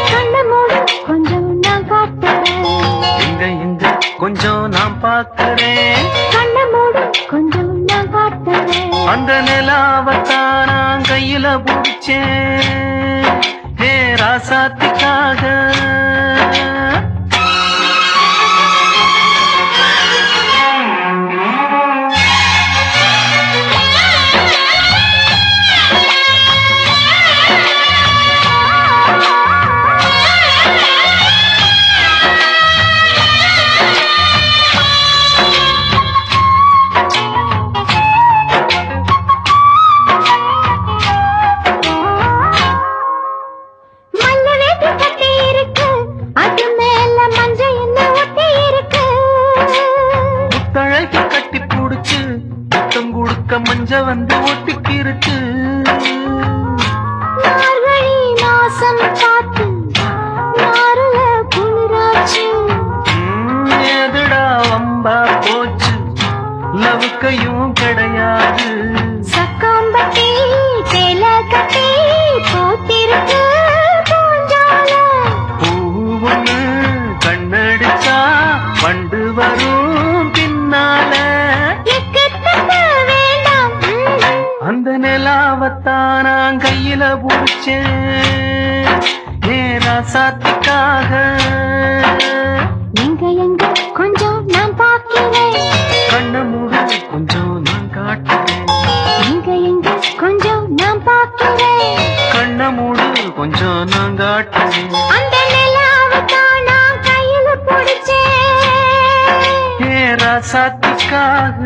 கண்ணை மூடு கொஞ்சம் நான் காட்டுறேன் எங்க எங்க கொஞ்சம் நான் பார்க்கிறேன் கண்ணை மூடு கொஞ்சம் நான் காட்டுறேன் அந்த நிலாவத்தான் நான் கையில பிடிச்சேன் ஹே ராசாத்திக்காக மல்ல வேட்டி கட்டி இருக்கு அது மேல மஞ்சள் என்ன ஒட்டி இருக்கு முத்தழகி கட்டி புடிச்சு முத்தம் கொடுக்க மஞ்ச வந்து ஒட்டிக்கிருச்சு மார்கழி மாசம் பார்த்து மாறுல குளிராச்சு ம், எதுடா வம்பா போச்சு லவுக்கையும் கிடையாது சக்காம்பட்டி சேல கட்டி போத்திருக்கு பூஞ்சால பூவொன்னு கண்ணடிச்சா வண்டு வரும் பின்னால எக்கத்தட்ட வேண்டாம் ம்ஹும். அந்த நிலாவத்தான் நான் கையில பிடிச்சேன் ஏரா சாத்திக்காக எங்க எங்க கொஞ்சம் நான் பார்க்கிறேன் கண்ண மூடு கொஞ்சம் நான் காட்டுறேன் எங்க எங்க கொஞ்சம் நான் பார்க்கிறேன் கண்ண மூடு கொஞ்சம் நான் காட்டுறேன் அந்த நிலாவைத்தான் நான் கையில பிடிச்சேன் ஏரா சாத்திக்காக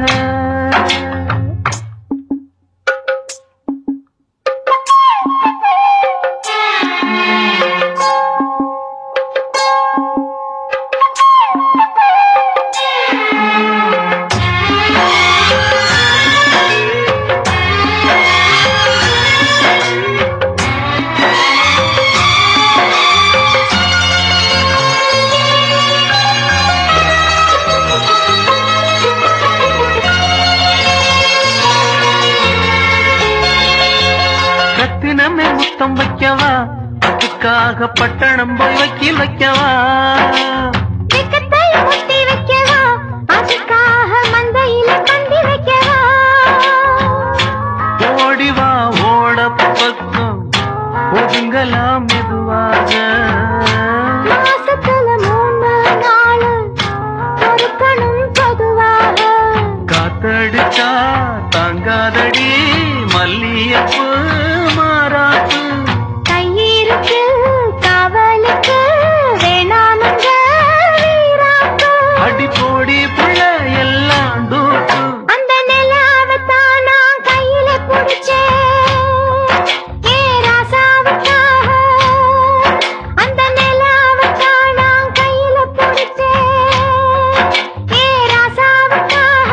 ரத்தினமே முத்தம் வைக்கவா அதுக்காக பட்டணம் போய் வக்கீல் வைக்கவா வெக்கத்தை முட்டி வைக்கவா அதுக்காக மந்தையில பந்தி வைக்கவா ஓடிவா ஓட பக்கம் ஒதுங்கலாம் மெதுவாக மாசத்துல மூணு நாள் பொறுக்கணும் பொதுவாக காத்தடிச்சா தாங்காதடி மல்லியப்பு மாறாப்பு கையிருக்கு காவலுக்கு வேணாமுங்க வீராப்பு அடி போடி புள்ள எல்லாம் டூப்பு அந்த நிலாவைத்தான் நான் கையில பிடிச்சேன் ஏ ராசாவுக்காக அந்த நிலாவைத்தான் நான் கையில பிடிச்சேன் ஏ ராசாவுக்காக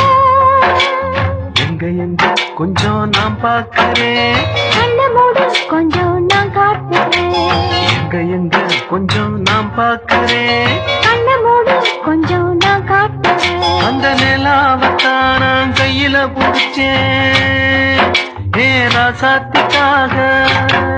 எங்க எங்க கொஞ்சம் நான் பார்க்கிறேன் கண்ணை மூடு கொஞ்சம் நான் காட்டுறேன் எங்க எங்க கொஞ்சம் நான் பார்க்கிறேன் கண்ணை மூடு கொஞ்சம் நான் காட்டுறேன் அந்த நிலாவத்தான் நான் கையில பிடிச்சேன் ஏ ராசாத்திக்காக